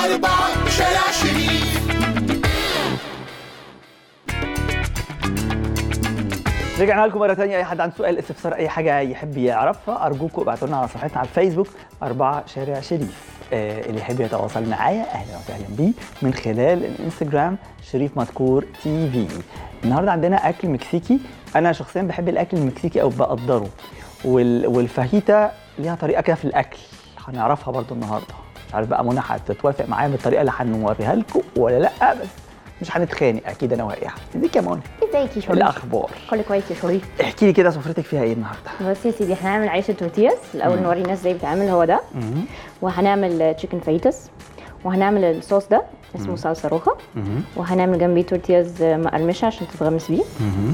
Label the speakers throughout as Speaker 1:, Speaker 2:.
Speaker 1: أربعة شارع شريف
Speaker 2: رجعنا لكم مره ثانيه اي حد عنده سؤال استفسار اي حاجه يحب يعرفها ارجوكم ابعتوا لنا على صفحتنا على الفيسبوك أربعة شارع شريف آه اللي يحب يتواصل معايا اهلا وسهلا بيه من خلال الانستجرام شريف مذكور تي في النهارده عندنا اكل مكسيكي انا شخصيا بحب الاكل المكسيكي او بقدره وال... والفاهيتا ليها طريقه كده في الاكل هنعرفها برضو النهارده مش عارف بقى منى هتتوافق معايا بالطريقه اللي هنوريها لكم ولا لا بس مش هنتخانق اكيد انا وهي ازيك يا منى
Speaker 3: ازيك يا شريف
Speaker 2: الاخبار
Speaker 3: كله كويس يا شريف
Speaker 2: احكي لي كده سفرتك فيها ايه النهارده
Speaker 3: بص يا سيدي احنا هنعمل عيش التورتياز الاول نوري الناس ازاي بيتعمل هو ده وهنعمل تشيكن فايتس وهنعمل الصوص ده اسمه صلصه روخا وهنعمل جنبيه تورتياز مقرمشه عشان تتغمس بيه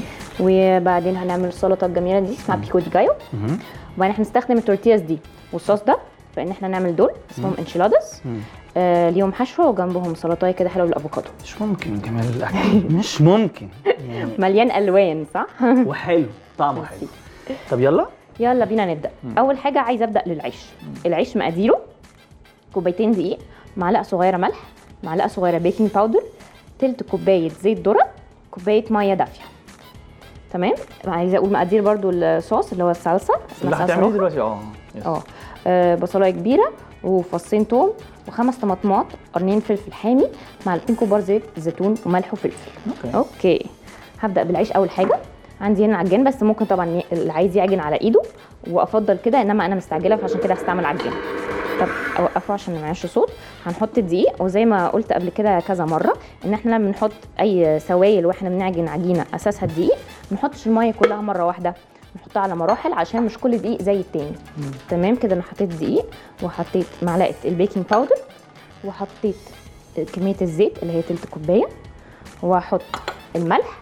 Speaker 3: وبعدين هنعمل السلطه الجميله دي اسمها بيكو دي جايو وبعدين احنا هنستخدم التورتياز دي والصوص ده فان احنا نعمل دول اسمهم انشيلادس آه ليهم حشوه وجنبهم سلطايه كده حلوه بالافوكادو
Speaker 2: مش ممكن جمال الاكل مش ممكن يعني
Speaker 3: مليان الوان صح
Speaker 2: وحلو طعمه حلو طب يلا
Speaker 3: يلا بينا نبدا اول حاجه عايزه ابدا للعيش العيش مقاديره كوبايتين دقيق معلقه صغيره ملح معلقه صغيره بيكنج باودر تلت كوبايه زيت ذره كوبايه ميه دافيه تمام عايزه اقول مقادير برضو الصوص اللي هو الصلصه
Speaker 2: اللي
Speaker 3: صلصة
Speaker 2: هتعمليه
Speaker 3: روخ.
Speaker 2: دلوقتي اه يس.
Speaker 3: اه آه، بصلايه كبيره وفصين توم وخمس طماطمات قرنين فلفل حامي معلقتين كبار زيت زيتون وملح وفلفل
Speaker 2: اوكي
Speaker 3: اوكي هبدا بالعيش اول حاجه عندي هنا عجان بس ممكن طبعا ي- اللي عايز يعجن على ايده وافضل كده انما انا مستعجله فعشان كده هستعمل عجان طب اوقفه عشان ما يعملش صوت هنحط الدقيق وزي ما قلت قبل كده كذا مره ان احنا لما بنحط اي سوائل واحنا بنعجن عجينه اساسها الدقيق ما نحطش الميه كلها مره واحده نحطها على مراحل عشان مش كل دقيق زي التاني تمام كده انا حطيت دقيق وحطيت معلقه البيكنج باودر وحطيت كميه الزيت اللي هي تلت كوبايه وهحط الملح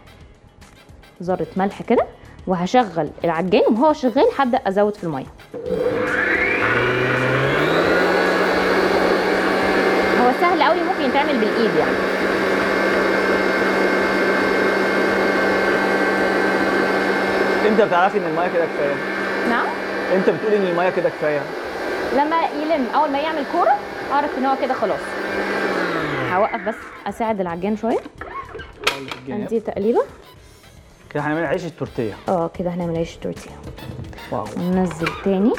Speaker 3: ذره ملح كده وهشغل العجان وهو شغال هبدا ازود في الميه هو سهل قوي ممكن يتعمل بالايد يعني
Speaker 2: امتى بتعرفي ان الميه كده كفايه
Speaker 3: نعم
Speaker 2: امتى بتقولي ان الميه كده كفايه
Speaker 3: لما يلم اول ما يعمل كوره اعرف ان هو كده خلاص هوقف بس اساعد العجان شويه ادي تقليبه
Speaker 2: كده هنعمل عيش التورتيه
Speaker 3: اه كده هنعمل عيش تورتيه
Speaker 2: واو
Speaker 3: وننزل تاني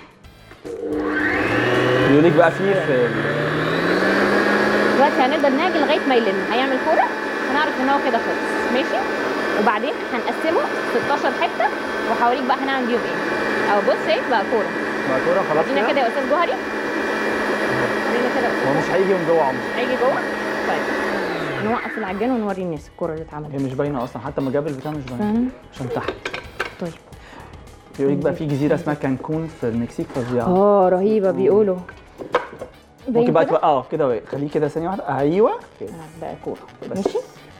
Speaker 2: بيقول لك بقى في في ال-
Speaker 3: دلوقتي هنقدر نعجن لغايه ما يلم هيعمل كوره هنعرف ان هو كده خلص ماشي وبعدين هنقسمه 16 حته وهوريك بقى هنعمل بيهم ايه او بص ايه بقى كوره
Speaker 2: بقى كوره خلاص
Speaker 3: ادينا كده
Speaker 2: كده
Speaker 3: يا استاذ جوهري ادينا كده يا
Speaker 2: هو
Speaker 3: استاذ
Speaker 2: مش هيجي من جوه عمر
Speaker 3: هيجي جوه طيب نوقف العجان ونوري الناس الكوره اللي اتعملت
Speaker 2: هي مش باينه اصلا حتى لما جاب البتاع مش باينه
Speaker 3: فاهم؟
Speaker 2: عشان تحت
Speaker 3: طيب
Speaker 2: بيقول لك بقى في جزيره اسمها كانكون في المكسيك فظيعه
Speaker 3: اه رهيبه بيقولوا باين
Speaker 2: ممكن بقى
Speaker 3: كده؟
Speaker 2: تبقى اه كده بقى. خليه كده ثانيه واحده ايوه كده
Speaker 3: آه، بقى كوره
Speaker 2: بس.
Speaker 3: ماشي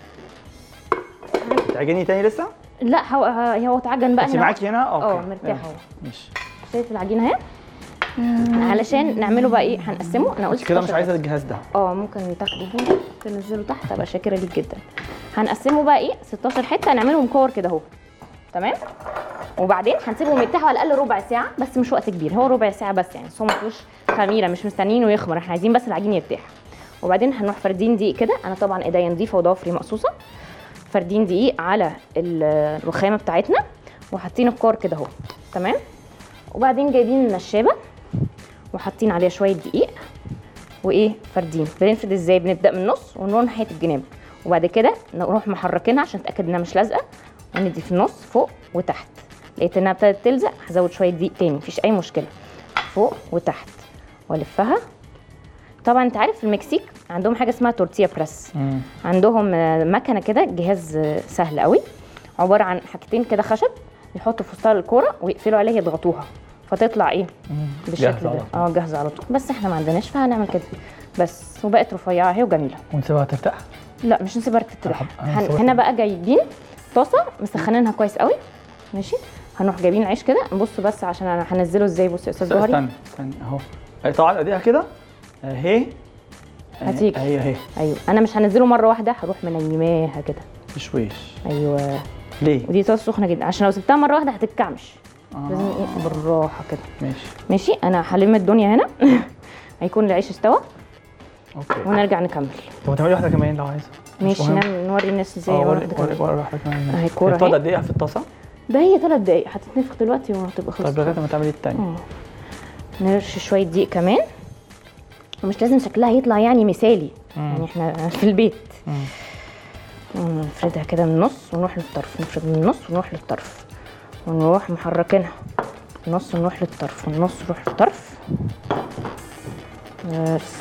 Speaker 2: تعجني تاني لسه
Speaker 3: لا هو هو اتعجن بقى
Speaker 2: انت
Speaker 3: هنا
Speaker 2: معاكي هنا
Speaker 3: اه
Speaker 2: اوكي
Speaker 3: مرتاح اهو
Speaker 2: ماشي
Speaker 3: شايف العجينه اهي علشان نعمله بقى ايه هنقسمه انا قلت
Speaker 2: انت كده مش
Speaker 3: 16
Speaker 2: عايزه
Speaker 3: بس.
Speaker 2: الجهاز ده
Speaker 3: اه ممكن تاخده تنزله تحت ابقى شاكره ليك جدا هنقسمه بقى ايه 16 حته هنعملهم كور كده اهو تمام وبعدين هنسيبهم يرتاحوا على الاقل ربع ساعه بس مش وقت كبير هو ربع ساعه بس يعني بس هو ما فيهوش خميره مش مستنيينه يخمر احنا عايزين بس العجين يرتاح وبعدين هنروح فردين دقيق كده انا طبعا ايديا نظيفه وضوافري مقصوصه فردين دقيق على ال- الرخامه بتاعتنا وحاطين الكور كده اهو تمام وبعدين جايبين النشابه وحاطين عليها شويه دقيق وايه فردين بنفرد ازاي بنبدا من النص ونروح ناحيه الجناب وبعد كده نروح محركينها عشان نتاكد انها مش لازقه وندي في النص فوق وتحت لقيت انها ابتدت تلزق هزود شويه دقيق تاني مفيش اي مشكله فوق وتحت والفها طبعا انت عارف في المكسيك عندهم حاجه اسمها تورتيا بريس عندهم آه، مكنه كده جهاز آه، سهل قوي عباره عن حاجتين كده خشب يحطوا في وسطها الكوره ويقفلوا عليها يضغطوها فتطلع ايه بالشكل
Speaker 2: جاهزة على
Speaker 3: ده
Speaker 2: طول.
Speaker 3: اه جاهزه على طول بس احنا ما عندناش فهنعمل كده بس وبقت رفيعه اهي وجميله
Speaker 2: ونسيبها ترتاح
Speaker 3: لا مش نسيبها تتريح
Speaker 2: أنا
Speaker 3: هن...
Speaker 2: صورت.
Speaker 3: هنا بقى جايبين طاسه مسخنينها كويس قوي ماشي هنروح جايبين العيش كده نبص بس عشان انا هنزله ازاي بص يا استاذ جوهري
Speaker 2: استنى استنى اهو أي طبعا اديها كده اهي
Speaker 3: هتيجي.
Speaker 2: اهي اهي
Speaker 3: ايوه انا مش هنزله مره واحده هروح منيماها كده
Speaker 2: بشويش
Speaker 3: ايوه
Speaker 2: ليه؟
Speaker 3: ودي طاسه سخنه جدا عشان لو سبتها مره واحده هتتكعمش
Speaker 2: آه.
Speaker 3: لازم ايه بالراحه كده
Speaker 2: ماشي
Speaker 3: ماشي انا هلم الدنيا هنا هيكون العيش استوى
Speaker 2: اوكي
Speaker 3: ونرجع نكمل
Speaker 2: طب ما تعملي واحده كمان لو عايزه مش
Speaker 3: ماشي
Speaker 2: مهم.
Speaker 3: نعمل نوري الناس ازاي
Speaker 2: اه
Speaker 3: نعمل
Speaker 2: وري
Speaker 3: واحدة
Speaker 2: وري
Speaker 3: كمان.
Speaker 2: وري واحده كمان
Speaker 3: اهي كورة
Speaker 2: بتقعد
Speaker 3: اهي.
Speaker 2: قد ايه في الطاسه؟
Speaker 3: ده هي ثلاث دقايق هتتنفخ دلوقتي وهتبقى خلصت
Speaker 2: طيب لغايه ما تعملي التاني
Speaker 3: اه نرش شويه دقيق كمان ومش لازم شكلها يطلع يعني مثالي يعني احنا في البيت ونفردها كده من النص ونروح للطرف نفرد من النص ونروح للطرف ونروح محركينها النص نروح للطرف والنص نروح للطرف بس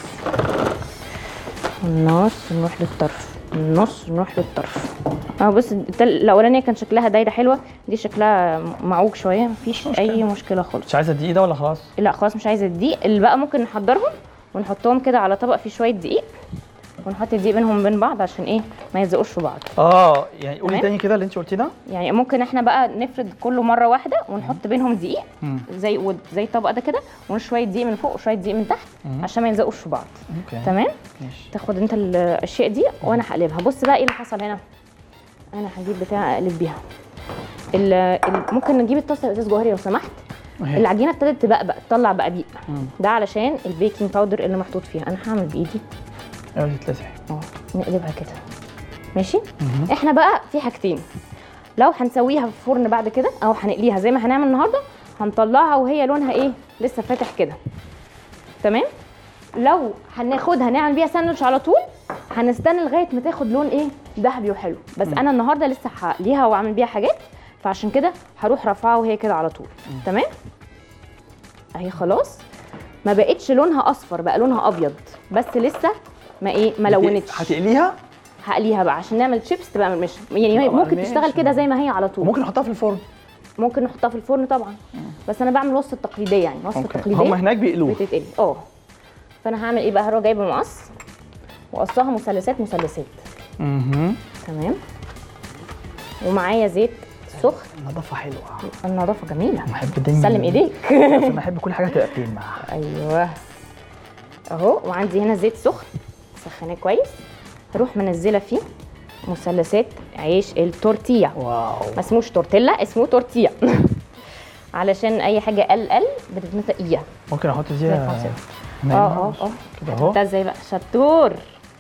Speaker 3: النص نروح للطرف النص نروح للطرف اه بص التل- الاولانيه كان شكلها دايره حلوه دي شكلها معوج شويه مفيش اي مشكله خالص
Speaker 2: مش عايزه الدقيق ده ولا خلاص؟
Speaker 3: لا خلاص مش عايزه الدقيق اللي بقى ممكن نحضرهم ونحطهم كده على طبق فيه شويه دقيق ونحط الدقيق بينهم وبين بعض عشان ايه ما يلزقوش في بعض
Speaker 2: اه يعني قولي
Speaker 3: تمام.
Speaker 2: تاني كده اللي انت قلتيه ده
Speaker 3: يعني ممكن احنا بقى نفرد كله مره واحده ونحط بينهم دقيق
Speaker 2: مم.
Speaker 3: زي ود- زي الطبق ده كده وشويه دقيق من فوق وشويه دقيق من تحت عشان ما يلزقوش في بعض
Speaker 2: اوكي
Speaker 3: تمام
Speaker 2: ماشي
Speaker 3: تاخد انت الاشياء دي وانا هقلبها بص بقى ايه اللي حصل هنا انا هجيب بتاع اقلب بيها ال- ال- ممكن نجيب الطاسه يا استاذ جوهري لو سمحت
Speaker 2: أهي.
Speaker 3: العجينه ابتدت تبقبق تطلع بقابيق
Speaker 2: مم.
Speaker 3: ده علشان البيكنج باودر اللي محطوط فيها انا هعمل بايدي
Speaker 2: ايوه تتلسع
Speaker 3: اه نقلبها كده ماشي احنا بقى في حاجتين لو هنسويها في الفرن بعد كده او هنقليها زي ما هنعمل النهارده هنطلعها وهي لونها ايه لسه فاتح كده تمام لو هناخدها نعمل بيها ساندوتش على طول هنستنى لغايه ما تاخد لون ايه ذهبي وحلو بس انا النهارده لسه هقليها واعمل بيها حاجات فعشان كده هروح رافعاها وهي كده على طول تمام اهي خلاص ما بقتش لونها اصفر بقى لونها ابيض بس لسه ما ايه ما لونتش
Speaker 2: هتقليها
Speaker 3: هقليها بقى عشان نعمل شيبس تبقى مقرمشه يعني
Speaker 2: تبقى
Speaker 3: ممكن
Speaker 2: مقرمشة.
Speaker 3: تشتغل كده زي ما هي على طول
Speaker 2: وممكن نحطها في الفرن
Speaker 3: ممكن نحطها في الفرن طبعا بس انا بعمل وصفه التقليديه يعني وصفه
Speaker 2: اوكي
Speaker 3: التقليديه
Speaker 2: هم هناك بيقلوه
Speaker 3: بتتقلي اه فانا هعمل ايه بقى هروح جايبه مقص وقصها مثلثات مثلثات
Speaker 2: اها
Speaker 3: تمام ومعايا زيت سخن
Speaker 2: النظافه حلوه
Speaker 3: النظافه جميله
Speaker 2: بحب الدنيا
Speaker 3: سلم ايديك
Speaker 2: انا بحب كل حاجه تبقى بلين معاها
Speaker 3: ايوه اهو وعندي هنا زيت سخن سخناه كويس هروح منزله فيه مثلثات عيش التورتيا
Speaker 2: واو
Speaker 3: ما اسموش تورتيلا اسمه تورتيا علشان اي حاجه قل قل بتتنطق اياها
Speaker 2: ممكن احط
Speaker 3: زي
Speaker 2: دي
Speaker 3: الفاصل.
Speaker 2: هنا
Speaker 3: اه اه اه
Speaker 2: كده اهو
Speaker 3: ده ازاي بقى شطور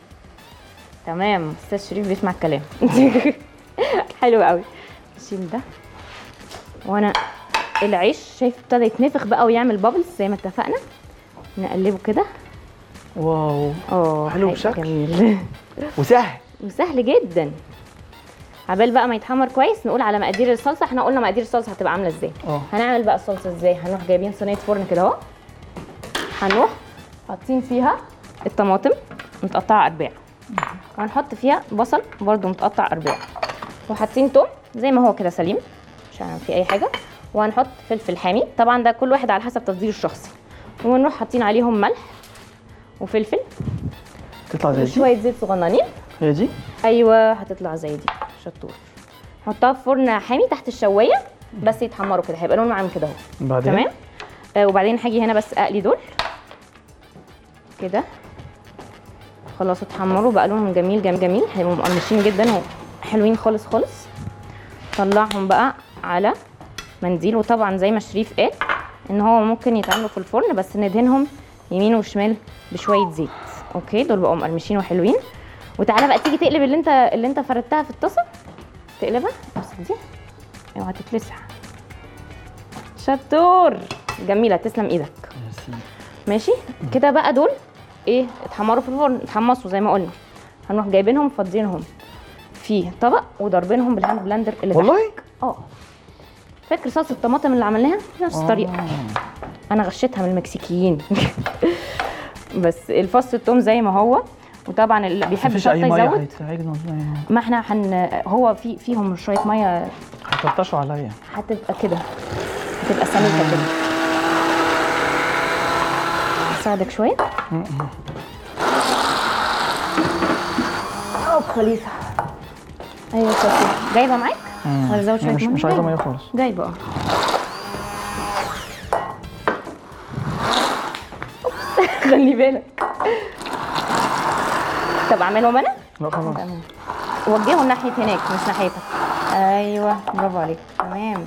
Speaker 3: تمام استاذ شريف بيسمع الكلام حلو قوي نشيل ده وانا العيش شايف ابتدى يتنفخ بقى ويعمل بابلز زي ما اتفقنا نقلبه كده
Speaker 2: واو
Speaker 3: اه
Speaker 2: حلو
Speaker 3: حاجة
Speaker 2: بشكل.
Speaker 3: جميل
Speaker 2: وسهل
Speaker 3: وسهل جدا عبال بقى ما يتحمر كويس نقول على مقادير الصلصه احنا قلنا مقادير الصلصه هتبقى عامله ازاي
Speaker 2: اه
Speaker 3: هنعمل بقى الصلصه ازاي هنروح جايبين صينيه فرن كده اهو هنروح حاطين فيها الطماطم متقطعه ارباع وهنحط فيها بصل برده متقطع ارباع وحاطين توم زي ما هو كده سليم مش هنعمل فيه اي حاجه وهنحط فلفل حامي طبعا ده كل واحد على حسب تفضيله الشخصي ونروح حاطين عليهم ملح وفلفل
Speaker 2: تطلع زي دي
Speaker 3: وشويه زيت صغننين
Speaker 2: هي دي
Speaker 3: ايوه هتطلع زي دي شطور حطها في فرن حامي تحت الشوايه بس يتحمروا كده هيبقى لونهم عامل كده اهو
Speaker 2: بعدين
Speaker 3: تمام آه وبعدين هاجي هنا بس اقلي دول كده خلاص اتحمروا بقى لونهم جميل جميل جميل هيبقوا مقرمشين جدا وحلوين خالص خالص طلعهم بقى على منديل وطبعا زي ما شريف قال ان هو ممكن يتعملوا في الفرن بس ندهنهم يمين وشمال بشويه زيت اوكي دول بقوا مقرمشين وحلوين وتعالى بقى تيجي تقلب اللي انت اللي انت فردتها في الطاسه تقلبها بص دي اوعى تتلسع شطور جميله تسلم ايدك
Speaker 2: ميرسي.
Speaker 3: ماشي كده بقى دول ايه اتحمروا في الفرن اتحمصوا زي ما قلنا هنروح جايبينهم فاضيينهم في طبق وضاربينهم بالهاند بلندر اللي تحت.
Speaker 2: والله
Speaker 3: اه فاكر صلصه الطماطم اللي عملناها نفس الطريقه
Speaker 2: آه.
Speaker 3: انا غشيتها من المكسيكيين بس الفص التوم زي ما هو وطبعا اللي بيحب
Speaker 2: مفيش اي
Speaker 3: الشطه
Speaker 2: ميه
Speaker 3: يزود
Speaker 2: هيتعجنوا
Speaker 3: ما احنا هن هو في فيهم شويه ميه
Speaker 2: هتلطشوا عليا
Speaker 3: هتبقى كده هتبقى سميكه كده اساعدك شويه اوب خليفه ايوه شاطر جايبه معاك ولا زود شويه
Speaker 2: مش مش عايزه
Speaker 3: جايبة.
Speaker 2: ميه خالص
Speaker 3: جايبه اه خلي بالك طب اعملهم انا
Speaker 2: لا خلاص
Speaker 3: تمام وجهه ناحيه هناك مش ناحيتك ايوه برافو عليك تمام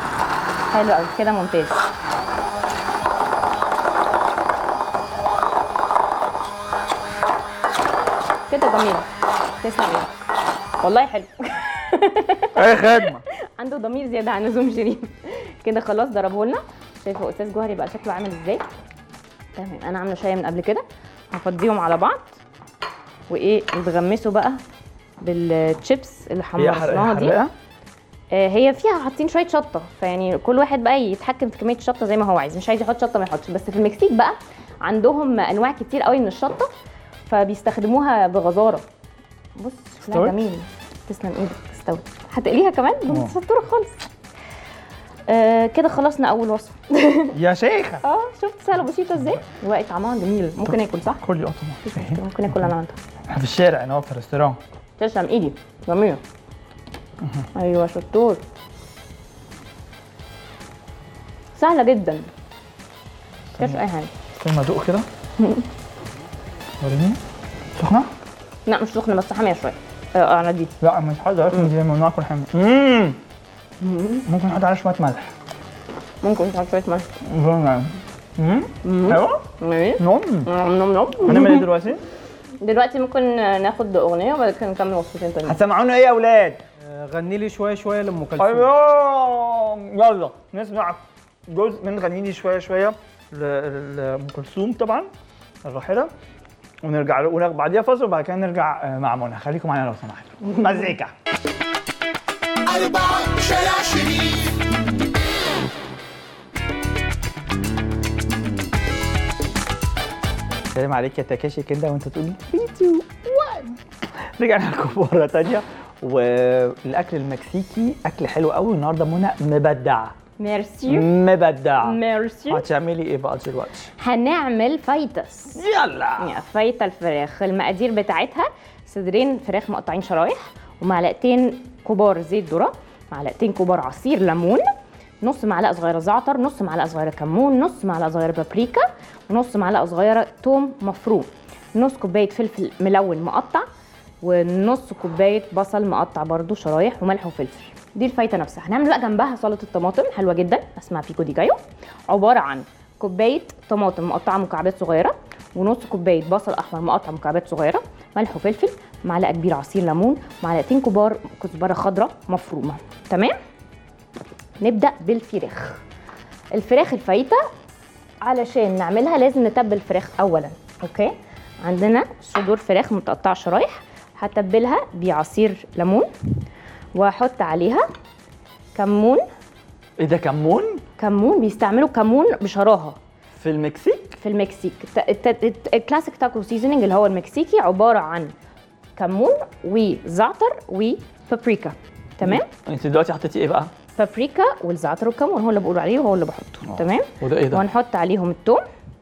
Speaker 3: حلو قوي كده ممتاز جميل تسلم ايدك والله حلو
Speaker 2: اي خدمه
Speaker 3: عنده ضمير زياده عن اللزوم شريف كده خلاص ضربه لنا شايفه استاذ جوهري بقى شكله عامل ازاي تمام انا عامله شاي من قبل كده هفضيهم على بعض وايه نتغمسوا بقى بالشيبس اللي
Speaker 2: هي
Speaker 3: حمصناها دي
Speaker 2: حرقه
Speaker 3: آه، هي فيها حاطين شويه شطه فيعني كل واحد بقى يتحكم في كميه الشطه زي ما هو عايز مش عايز يحط شطه ما يحطش بس في المكسيك بقى عندهم انواع كتير قوي من الشطه فبيستخدموها بغزاره بص شكلها
Speaker 2: استوت؟
Speaker 3: جميل تسلم ايدك استوت هتقليها كمان
Speaker 2: آه.
Speaker 3: ده شطوره خالص آه كده خلصنا اول وصفه
Speaker 2: يا شيخه
Speaker 3: اه شفت سهله بسيطه ازاي دلوقتي طعمها جميل ممكن اكل صح
Speaker 2: كل قطمه
Speaker 3: مفيش مشكلة، ممكن اكل انا وانت
Speaker 2: احنا في الشارع هنا في الريستوران
Speaker 3: تسلم ايدي جميل ايوه شطور سهله جدا مفيهاش اي حاجه
Speaker 2: استنى ما ادوق كده وريني سخنه؟
Speaker 3: لا مش سخنه بس حاميه شويه اه على دي
Speaker 2: لا مش حاجه عارف دي من ناكل حمى امم ممكن نحط عليها شويه ملح
Speaker 3: ممكن تحط شويه ملح
Speaker 2: امم ايوه
Speaker 3: جميل
Speaker 2: نوم
Speaker 3: نم نم نم
Speaker 2: هنعمل ايه دلوقتي؟
Speaker 3: دلوقتي ممكن ناخد اغنيه وبعد كده نكمل وصفتين تانيين
Speaker 2: هتسمعونا ايه يا اولاد؟
Speaker 4: آه، غني لي شويه شويه لام كلثوم
Speaker 2: ايوه يلا نسمع جزء من غنيني شويه شويه ل- لام كلثوم طبعا الراحله ونرجع له وناخد بعديها فاصل وبعد كده نرجع آه، مع منى خليكم معانا لو سمحتوا مزيكا
Speaker 1: أربعة شارع شريف
Speaker 2: سلام عليك يا تاكاشي كده وانت تقولي 3 2 1 رجعنا لكم مره تانية والاكل المكسيكي اكل حلو قوي النهارده منى مبدع
Speaker 3: ميرسي
Speaker 2: مبدع
Speaker 3: ميرسي
Speaker 2: هتعملي ايه بقى دلوقتي؟
Speaker 3: هنعمل فايتس
Speaker 2: يلا
Speaker 3: يعني فايته الفراخ المقادير بتاعتها صدرين فراخ مقطعين شرايح ومعلقتين كبار زيت ذره معلقتين كبار عصير ليمون نص معلقه صغيره زعتر نص معلقه صغيره كمون نص معلقه صغيره بابريكا ونص معلقه صغيره توم مفروم نص كوبايه فلفل ملون مقطع ونص كوبايه بصل مقطع برضو شرايح وملح وفلفل دي الفايته نفسها هنعمل بقى جنبها سلطه طماطم حلوه جدا اسمها بيكو دي جايو عباره عن كوبايه طماطم مقطعه مكعبات صغيره ونص كوبايه بصل احمر مقطع مكعبات صغيره ملح وفلفل معلقه كبيره عصير ليمون معلقتين كبار كزبره خضراء مفرومه تمام نبدا بالفراخ الفراخ الفايته علشان نعملها لازم نتبل الفراخ اولا اوكي عندنا صدور فراخ متقطعه شرايح هتبلها بعصير ليمون واحط عليها كمون
Speaker 2: ايه ده كمون
Speaker 3: كمون بيستعملوا كمون بشراهه
Speaker 2: في المكسيك؟
Speaker 3: في المكسيك الت- الت- الت- الكلاسيك تاكو سيزونينج اللي هو المكسيكي عباره عن كمون وزعتر وبابريكا تمام
Speaker 2: انت دلوقتي حطيتي ايه بقى؟
Speaker 3: بابريكا والزعتر والكمون هو اللي بقول عليه وهو اللي بحطه تمام
Speaker 2: وده ايه ده؟
Speaker 3: وهنحط عليهم التوم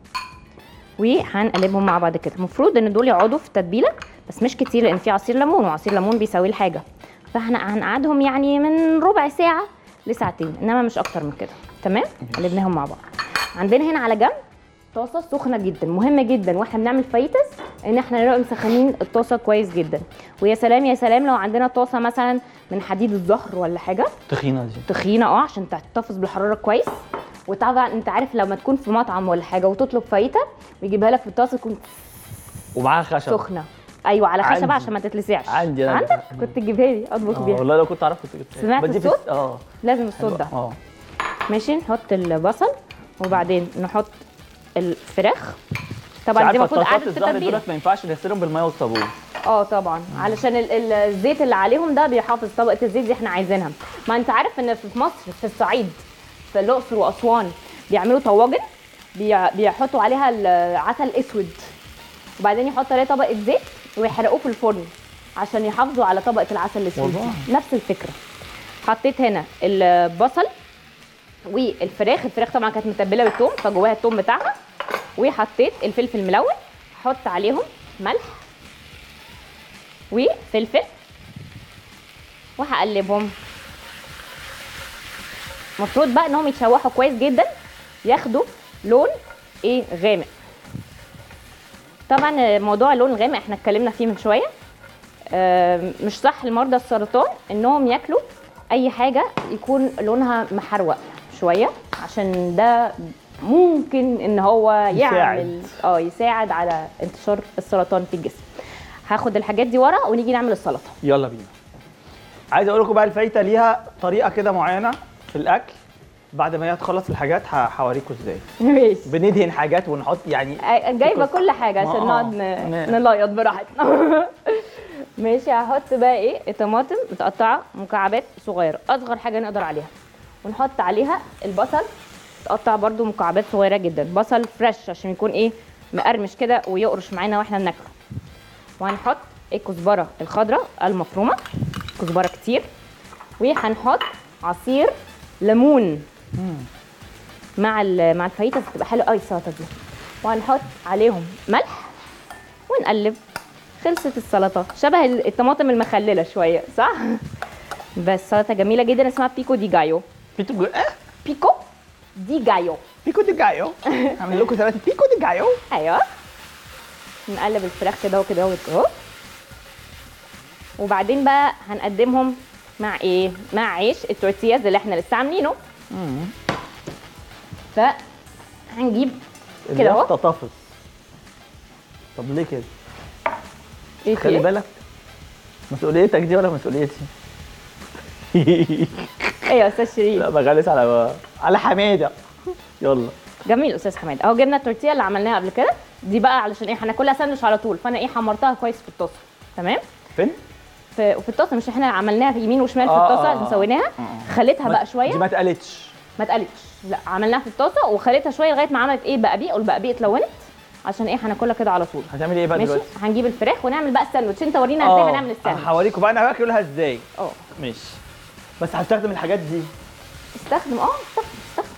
Speaker 3: وهنقلبهم مع بعض كده المفروض ان دول يقعدوا في التتبيله بس مش كتير لان في عصير ليمون وعصير ليمون بيساوي الحاجه فاحنا هنقعدهم يعني من ربع ساعه لساعتين انما مش اكتر من كده تمام قلبناهم مع بعض عندنا هنا على جنب طاسه سخنه جدا مهم جدا واحنا بنعمل فايتس ان احنا نبقى مسخنين الطاسه كويس جدا ويا سلام يا سلام لو عندنا طاسه مثلا من حديد الظهر ولا حاجه
Speaker 2: تخينه دي
Speaker 3: تخينه اه عشان تحتفظ بالحراره كويس وطبعا انت عارف لما تكون في مطعم ولا حاجه وتطلب فايته ويجيبها لك في الطاسه تكون
Speaker 2: ومعاها خشب
Speaker 3: سخنه ايوه على خشبه
Speaker 2: عندي.
Speaker 3: عشان ما تتلسعش
Speaker 2: عندي أنا.
Speaker 3: عندك كنت تجيبها لي اطبخ
Speaker 2: آه،
Speaker 3: بيها
Speaker 2: والله لو كنت عرفت كنت جبتها.
Speaker 3: سمعت
Speaker 2: بدي في-
Speaker 3: الصوت؟
Speaker 2: اه
Speaker 3: لازم الصوت ده
Speaker 2: اه
Speaker 3: ماشي نحط البصل وبعدين نحط الفراخ طبعا
Speaker 2: طبعا
Speaker 3: دي المفروض
Speaker 2: الطاسات
Speaker 3: قعدت في
Speaker 2: الظهر
Speaker 3: التتبيله
Speaker 2: دولت ما ينفعش نغسلهم بالميه والصابون
Speaker 3: اه طبعا علشان ال- ال- الزيت اللي عليهم ده بيحافظ طبقه الزيت دي احنا عايزينها ما انت عارف ان في مصر في الصعيد في الاقصر واسوان بيعملوا طواجن بيع- بيحطوا عليها العسل اسود وبعدين يحطوا عليها طبقه زيت ويحرقوه في الفرن عشان يحافظوا على طبقه العسل الاسود
Speaker 2: والله.
Speaker 3: دي. نفس الفكره حطيت هنا البصل والفراخ الفراخ طبعا كانت متبله بالثوم فجواها الثوم بتاعها وحطيت الفلفل الملون احط عليهم ملح وفلفل وهقلبهم المفروض بقى انهم يتشوحوا كويس جدا ياخدوا لون ايه غامق طبعا موضوع اللون الغامق احنا اتكلمنا فيه من شويه آم، مش صح لمرضى السرطان انهم ياكلوا اي حاجه يكون لونها محروق شويه عشان ده ممكن ان هو يعمل اه يساعد على انتشار السرطان في الجسم هاخد الحاجات دي ورا ونيجي نعمل السلطه
Speaker 2: يلا بينا عايز اقول لكم بقى الفايته ليها طريقه كده معينه في الاكل بعد ما هي تخلص الحاجات ه- هوريكم ازاي
Speaker 3: ماشي
Speaker 2: بندهن حاجات ونحط يعني
Speaker 3: جايبه كل حاجه عشان
Speaker 2: ما-
Speaker 3: نقعد
Speaker 2: آه.
Speaker 3: ن- نليط براحتنا ماشي هحط بقى ايه الطماطم متقطعه مكعبات صغيره اصغر حاجه نقدر عليها ونحط عليها البصل متقطع برده مكعبات صغيره جدا بصل فريش عشان يكون ايه مقرمش كده ويقرش معانا واحنا بناكله وهنحط الكزبره الخضراء المفرومه كزبره كتير وهنحط عصير ليمون مع ال- مع الفايته بتبقى حلوه قوي السلطه دي وهنحط عليهم ملح ونقلب خلصت السلطه شبه ال- الطماطم المخلله شويه صح بس سلطه جميله جدا اسمها بيكو دي جايو
Speaker 2: بيتو جو... اه
Speaker 3: بيكو دي جايو
Speaker 2: بيكو دي جايو هعمل لكم ثلاثه بيكو دي جايو
Speaker 3: ايوه نقلب الفراخ كده وكده وكده وبعدين بقى هنقدمهم مع ايه مع عيش التورتياز اللي احنا لسه عاملينه فهنجيب
Speaker 2: اللي
Speaker 3: كده
Speaker 2: هي
Speaker 3: اهو
Speaker 2: اختطفت طب ليه كده
Speaker 3: ايه في
Speaker 2: خلي
Speaker 3: إيه؟
Speaker 2: بالك مسؤوليتك دي ولا مسؤوليتي
Speaker 3: ايه يا استاذ شيرين
Speaker 2: لا بغلس على على حماده يلا
Speaker 3: جميل استاذ حماد اهو جبنا التورتيه اللي عملناها قبل كده دي بقى علشان ايه هناكلها ساندوتش على طول فانا ايه حمرتها كويس في الطاسه تمام
Speaker 2: فين
Speaker 3: في وفي الطاسه مش احنا عملناها في يمين وشمال في
Speaker 2: آه،
Speaker 3: الطاسه
Speaker 2: آه، آه.
Speaker 3: سويناها خليتها بقى
Speaker 2: دي
Speaker 3: شويه
Speaker 2: ما اتقالتش
Speaker 3: ما اتقلتش لا عملناها في الطاسه وخليتها شويه لغايه ما عملت ايه بقبيق والبقبيق اتلونت عشان ايه هناكلها كده على طول
Speaker 2: هتعملي ايه بقى
Speaker 3: ماشي
Speaker 2: دلوقتي
Speaker 3: هنجيب الفراخ ونعمل بقى الساندوتش انت ورينا ازاي هنعمل الساندوتش
Speaker 2: هوريكم بقى انا باكلها ازاي
Speaker 3: اه
Speaker 2: ماشي بس هستخدم الحاجات دي
Speaker 3: استخدم اه استخدم استخدم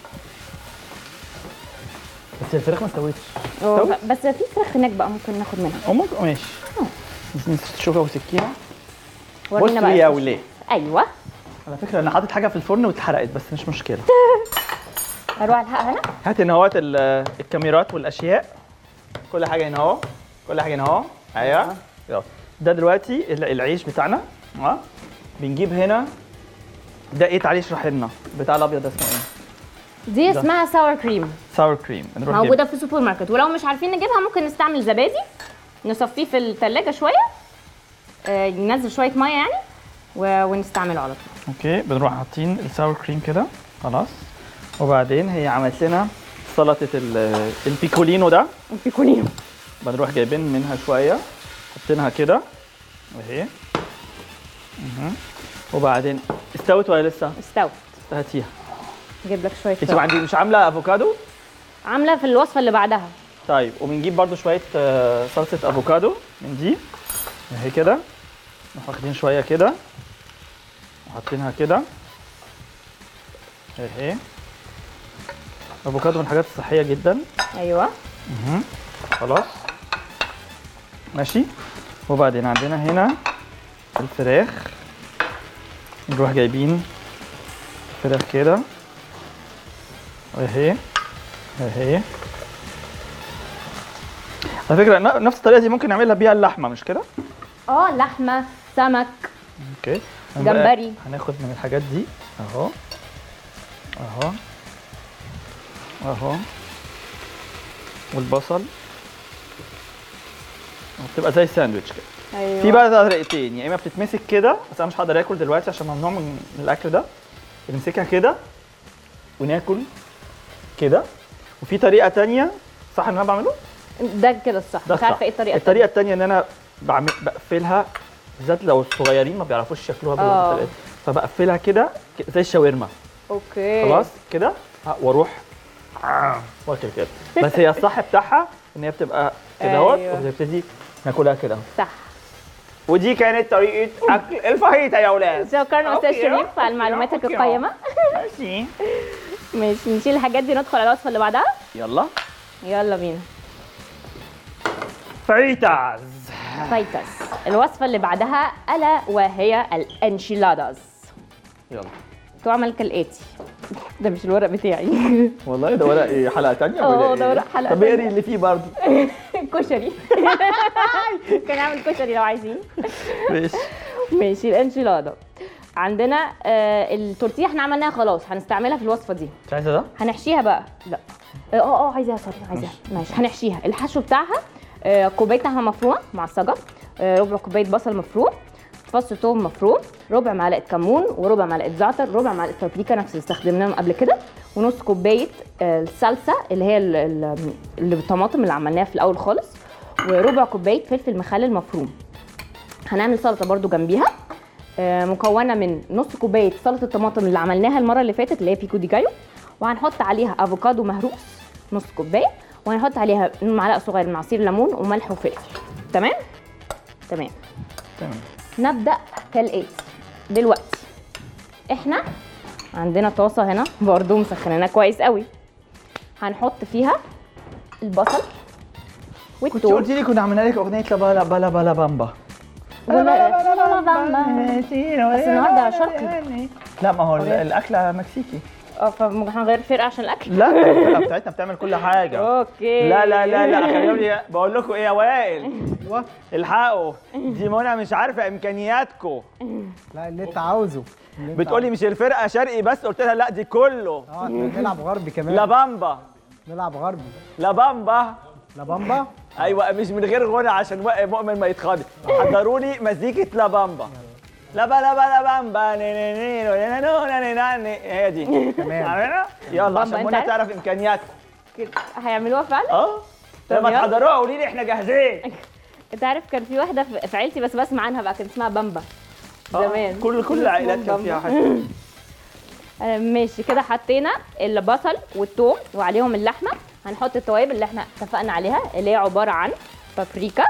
Speaker 2: بس الفراخ ما استوتش
Speaker 3: اه،
Speaker 2: استوت؟
Speaker 3: بس في فراخ هناك بقى ممكن ناخد منها
Speaker 2: امك ماشي شوكه وسكينه
Speaker 3: ورينا
Speaker 2: بصوا
Speaker 3: بقى
Speaker 2: يا
Speaker 3: الفراخ.
Speaker 2: وليه
Speaker 3: ايوه
Speaker 2: على فكره انا حاطط حاجه في الفرن واتحرقت بس مش مشكله
Speaker 3: اروح الحقها هنا
Speaker 2: هات هنا اهوت ال- الكاميرات والاشياء كل حاجه هنا اهو كل حاجه هنا اهو ايوه يلا. ده دلوقتي ال- العيش بتاعنا اه بنجيب هنا ده ايه تعالي اشرح لنا بتاع الابيض ده اسمه ايه
Speaker 3: دي
Speaker 2: ده.
Speaker 3: اسمها ساور كريم
Speaker 2: ساور كريم نروح
Speaker 3: موجوده في السوبر ماركت ولو مش عارفين نجيبها ممكن نستعمل زبادي نصفيه في الثلاجه شويه آه، ينزل شويه ميه يعني و- ونستعمله على طول
Speaker 2: اوكي بنروح حاطين الساور كريم كده خلاص وبعدين هي عملت لنا سلطه ال- البيكولينو ده
Speaker 3: البيكولينو
Speaker 2: بنروح جايبين منها شويه حاطينها كده اهي مهم. وبعدين استوت ولا لسه؟
Speaker 3: استوت
Speaker 2: هاتيها
Speaker 3: اجيب لك شويه
Speaker 2: انت ما عندي مش عامله افوكادو؟
Speaker 3: عامله في الوصفه اللي بعدها
Speaker 2: طيب وبنجيب برضو شويه آه، صلصه افوكادو من دي اهي كده نروح واخدين شويه كده وحاطينها كده اهي افوكادو من الحاجات الصحيه جدا
Speaker 3: ايوه
Speaker 2: مهم. خلاص ماشي وبعدين عندنا هنا الفراخ نروح جايبين الفراخ كده اهي اهي على فكرة ن- نفس الطريقة دي ممكن نعملها بيها اللحمة مش كده؟
Speaker 3: اه لحمه سمك
Speaker 2: اوكي
Speaker 3: جمبري.
Speaker 2: هناخد من الحاجات دي اهو اهو اهو والبصل بتبقى زي ساندوتش كده
Speaker 3: ايوه
Speaker 2: في بقى طريقتين يا اما بتتمسك كده بس انا مش هقدر اكل دلوقتي عشان ممنوع من من الاكل ده بنمسكها كده وناكل كده وفي طريقه تانية صح ان انا بعمله
Speaker 3: ده كده الصح
Speaker 2: ده
Speaker 3: مش عارفه
Speaker 2: الصح.
Speaker 3: ايه الطريقه
Speaker 2: الطريقه التانية ان انا بعمل بقفلها بالذات لو الصغيرين ما بيعرفوش ياكلوها
Speaker 3: آه.
Speaker 2: بالطريقه دي. فبقفلها كده ك- زي الشاورما
Speaker 3: اوكي
Speaker 2: خلاص كده ه- واروح واكل كده بس هي الصح بتاعها ان هي بتبقى كده اهوت
Speaker 3: أيوة.
Speaker 2: وبتبتدي ناكلها كده اهو.
Speaker 3: صح
Speaker 2: ودي كانت طريقه اكل الفاهيتا يا اولاد
Speaker 3: شكرا استاذ
Speaker 2: أوكي،
Speaker 3: شريف على
Speaker 2: أوكي،
Speaker 3: معلوماتك
Speaker 2: أوكي.
Speaker 3: القيمه
Speaker 2: ماشي
Speaker 3: ماشي نشيل الحاجات دي ندخل على الوصفه اللي بعدها
Speaker 2: يلا
Speaker 3: يلا بينا
Speaker 2: فايتاز
Speaker 3: فايتس الوصفه اللي بعدها الا وهي الانشيلاداز
Speaker 2: يلا
Speaker 3: تعمل كالاتي ده مش الورق بتاعي
Speaker 2: والله ده ورق ايه حلقه تانية
Speaker 3: اه،
Speaker 2: ولا
Speaker 3: ده
Speaker 2: إيه؟
Speaker 3: ورق حلقة
Speaker 2: طب اقري
Speaker 3: تانية.
Speaker 2: اللي فيه برضه
Speaker 3: كشري كان اعمل كشري لو عايزين
Speaker 2: ماشي
Speaker 3: ماشي الانشيلادا عندنا آه التورتيه احنا عملناها خلاص هنستعملها في الوصفه دي
Speaker 2: مش عايزه ده؟
Speaker 3: هنحشيها بقى لا اه اه عايزاها سوري عايزاها ماشي هنحشيها الحشو بتاعها آه، كوبايه لحمه مفرومه معصجه آه، ربع كوبايه بصل مفروم فص ثوم مفروم ربع معلقه كمون وربع معلقه زعتر ربع معلقه بابريكا نفس اللي استخدمناهم قبل كده ونص كوبايه آه، الصلصه اللي هي ال- ال- اللي بالطماطم اللي عملناها في الاول خالص وربع كوبايه فلفل مخلل مفروم هنعمل سلطه برده جنبيها آه، مكونه من نص كوبايه سلطه الطماطم اللي عملناها المره اللي فاتت اللي هي بيكو دي جايو وهنحط عليها افوكادو مهروس نص كوبايه وهنحط عليها معلقه صغيره من عصير ليمون وملح وفلفل تمام تمام
Speaker 2: تمام
Speaker 3: نبدا كالاتي دلوقتي احنا عندنا طاسه هنا برضو مسخنينها كويس قوي هنحط فيها البصل
Speaker 2: كنت
Speaker 3: والثوم
Speaker 2: قلت لي كنا عملنا لك اغنيه لا بلا بلا بلا بامبا
Speaker 3: بس النهارده شرقي
Speaker 2: لا ما هو ال- الاكله مكسيكي
Speaker 3: اه فهنغير الفرقه عشان الاكل
Speaker 2: لا الفرقه بتاعتنا بتعمل كل حاجه
Speaker 3: اوكي
Speaker 2: لا لا لا لا خليهم لي بقول لكم ايه يا وائل الحقوا دي منى مش عارفه امكانياتكم
Speaker 4: لا اللي انت عاوزه اللي انت
Speaker 2: بتقولي مش الفرقه شرقي بس قلت لها لا دي كله
Speaker 4: عاوزه. اه احنا نلعب غربي كمان
Speaker 2: لا بامبا
Speaker 4: نلعب غربي
Speaker 2: لا بامبا
Speaker 4: لا بامبا
Speaker 2: ايوه مش من غير غنى عشان وائل مؤمن ما يتخض حضروا لي مزيكه لا بامبا لا با لا با لا بامبا ني ني ني نو ني نو ني ني ني هي دي
Speaker 4: تمام.
Speaker 2: عارفينها؟ يلا
Speaker 3: بامبا،
Speaker 2: عشان
Speaker 3: انت
Speaker 2: منى
Speaker 3: عارف؟
Speaker 2: تعرف امكانياتكم
Speaker 3: كده. هيعملوها فعلا
Speaker 2: اه
Speaker 3: طب
Speaker 2: لما
Speaker 3: يلا.
Speaker 2: تحضروها قولي لي احنا جاهزين
Speaker 3: انت عارف كان في واحده في في عيلتي بس بسمع عنها بقى كانت اسمها بامبا
Speaker 2: آه،
Speaker 3: زمان
Speaker 2: كل كل العائلات كان
Speaker 3: بامبا.
Speaker 2: فيها حاجه
Speaker 3: آه، ماشي كده حطينا البصل والثوم وعليهم اللحمه هنحط التوابل اللي احنا اتفقنا عليها اللي هي عباره عن بابريكا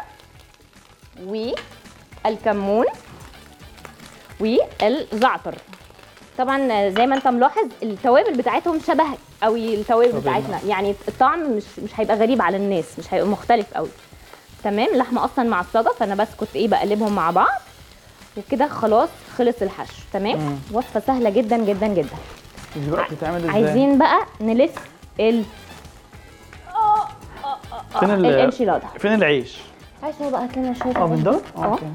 Speaker 3: والكمون والزعتر طبعا زي ما انت ملاحظ التوابل بتاعتهم شبه قوي التوابل بتاعتنا يعني الطعم مش مش هيبقى غريب على الناس مش هيبقى مختلف قوي تمام اللحمه اصلا معصجه فانا بس كنت ايه بقلبهم مع بعض وكده خلاص خلص الحشو تمام وصفه سهله جدا جدا جدا
Speaker 2: دلوقتي بتتعمل ازاي؟
Speaker 3: عايزين بقى نلف ال
Speaker 2: فين ال
Speaker 3: الانشيلادا
Speaker 2: فين العيش؟
Speaker 3: عايز هو بقى كده شويه
Speaker 2: اه من دول؟
Speaker 3: اه
Speaker 2: اوكي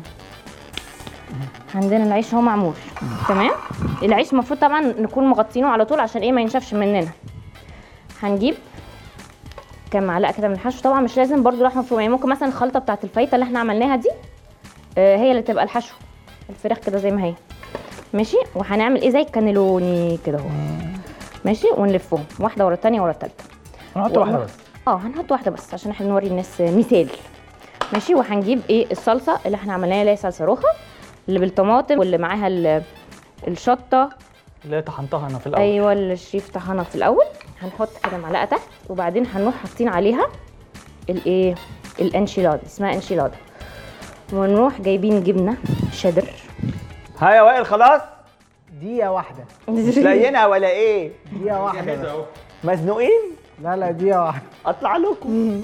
Speaker 3: عندنا العيش اهو معمول تمام العيش المفروض طبعا نكون مغطينه على طول عشان ايه ما ينشفش مننا هنجيب كام معلقه كده من الحشو طبعا مش لازم برضو لحمه مفرومه يعني ممكن مثلا الخلطه بتاعت الفايته اللي احنا عملناها دي آه، هي اللي تبقى الحشو الفراخ كده زي ما هي ماشي وهنعمل ايه زي الكانيلوني كده اهو ماشي ونلفهم واحده ورا الثانيه ورا الثالثه
Speaker 2: هنحط واحده بس
Speaker 3: اه هنحط واحده بس عشان احنا نوري الناس مثال ماشي وهنجيب ايه الصلصه اللي احنا عملناها اللي هي صلصه روخه اللي بالطماطم واللي معاها ال- الشطه
Speaker 2: اللي هي طحنتها انا في الاول
Speaker 3: ايوه اللي الشيف طحنها في الاول هنحط كده معلقه تحت وبعدين هنروح حاطين عليها الايه الانشيلادا اسمها انشيلادا ونروح جايبين جبنه شيدر
Speaker 2: ها يا وائل خلاص؟
Speaker 4: دقيقة واحدة
Speaker 2: مش لاقيينها ولا ايه؟
Speaker 4: دقيقة واحدة بس.
Speaker 2: مزنوقين؟
Speaker 4: لا لا دقيقة واحدة
Speaker 2: اطلع لكم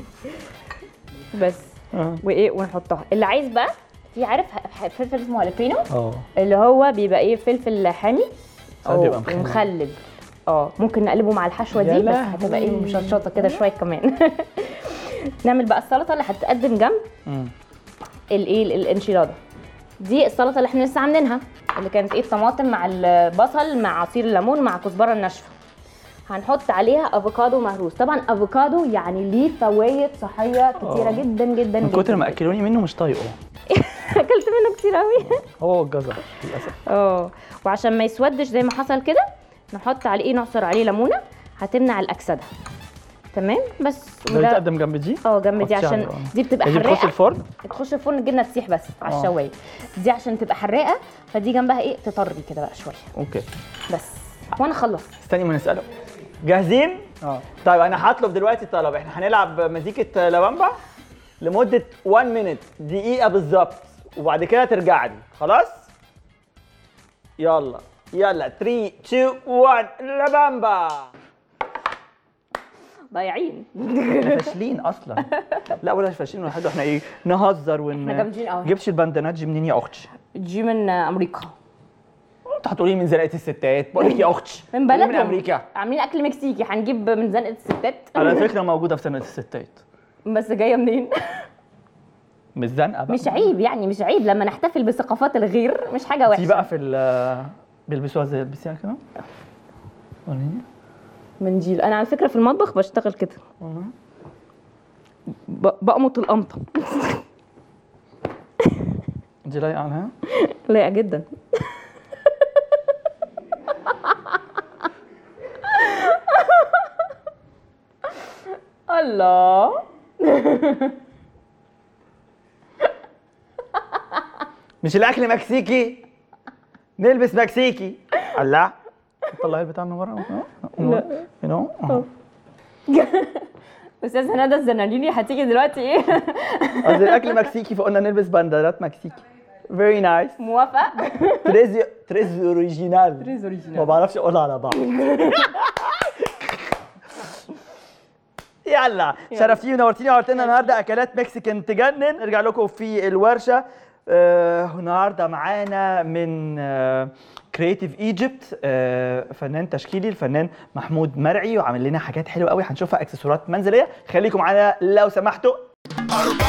Speaker 3: بس
Speaker 2: اه
Speaker 3: وايه ونحطها اللي عايز بقى في عارف ح- فلفل اسمه هالبينو
Speaker 2: اه
Speaker 3: اللي هو بيبقى ايه فلفل حامي
Speaker 2: ساعات
Speaker 3: او
Speaker 2: بيبقى مخلل.
Speaker 3: مخلل اه ممكن نقلبه مع الحشوه
Speaker 2: يا
Speaker 3: دي بس
Speaker 2: لهوي.
Speaker 3: هتبقى ايه مشطشطه كده شويه كمان نعمل بقى السلطه اللي هتقدم جنب
Speaker 2: مم.
Speaker 3: الايه ال- الانشيلادا دي السلطه اللي احنا لسه عاملينها اللي كانت ايه الطماطم مع البصل مع عصير الليمون مع كزبره الناشفه هنحط عليها افوكادو مهروس طبعا افوكادو يعني ليه فوائد صحيه كتيره
Speaker 2: آه.
Speaker 3: جدا جدا
Speaker 2: من كتر
Speaker 3: جداً.
Speaker 2: ما اكلوني منه مش طايقه
Speaker 3: اكلت منه كتير قوي
Speaker 2: هو والجزر للاسف
Speaker 3: اه وعشان ما يسودش زي ما حصل كده نحط عليه ايه نعصر عليه ليمونه هتمنع الاكسده تمام بس
Speaker 2: ده بيتقدم جنب دي
Speaker 3: اه جنب دي
Speaker 2: حطيها
Speaker 3: عشان
Speaker 2: على-
Speaker 3: دي بتبقى
Speaker 2: دي بتخش
Speaker 3: حراقه
Speaker 2: الفرن
Speaker 3: تخش الفرن الجبنه تسيح بس على
Speaker 2: آه.
Speaker 3: الشوايه دي عشان تبقى حراقه فدي جنبها ايه تطري كده بقى شويه
Speaker 2: اوكي
Speaker 3: بس وانا خلص
Speaker 2: استني ما نساله جاهزين؟
Speaker 4: اه
Speaker 2: طيب انا هطلب دلوقتي طلب احنا هنلعب مزيكة لبامبا لمدة 1 مينت دقيقة بالظبط وبعد كده ترجع لي خلاص؟ يلا يلا 3 2 1 لبامبا
Speaker 3: ضايعين
Speaker 2: احنا فاشلين اصلا لا ولا فاشلين ولا حاجه احنا ايه نهزر ون
Speaker 3: احنا جامدين قوي.
Speaker 2: جبتش البندانات دي منين يا اختي؟
Speaker 3: دي من امريكا
Speaker 2: انت هتقولي من زنقه الستات بقول لك يا اختي
Speaker 3: من
Speaker 2: قولي
Speaker 3: بلدهم
Speaker 2: من امريكا
Speaker 3: عاملين اكل مكسيكي هنجيب من زنقه الستات
Speaker 2: على فكره موجوده في زنقه الستات
Speaker 3: بس جايه منين
Speaker 2: مش زنقه بقى
Speaker 3: مش عيب يعني مش عيب لما نحتفل بثقافات الغير مش حاجه وحشه
Speaker 2: دي بقى في ال بيلبسوها زي البسيها كده وريني
Speaker 3: منجيل انا على فكره في المطبخ بشتغل كده ب- بقمط القمطه
Speaker 2: دي لايقه عنها
Speaker 3: لايقه جدا الله
Speaker 2: مش الاكل مكسيكي نلبس مكسيكي الله طلعي البتاع من ورا
Speaker 3: لا.
Speaker 2: نو
Speaker 3: استاذ هندى الزناليني هتيجي دلوقتي ايه
Speaker 2: قصدي الاكل مكسيكي فقلنا نلبس باندرات مكسيكي فيري نايس
Speaker 3: موافقه
Speaker 2: تريز تريز اوريجينال
Speaker 3: تريز أوريجينال.
Speaker 2: ما بعرفش اقولها على بعض يلا شرفتيني ونورتيني وعملت لنا النهارده اكلات مكسيكان تجنن نرجع لكم في الورشه آه النهارده معانا من كرييتيف ايجيبت فنان تشكيلي الفنان محمود مرعي وعامل لنا حاجات حلوه قوي هنشوفها اكسسوارات منزليه خليكم معانا لو سمحتوا
Speaker 1: أربعة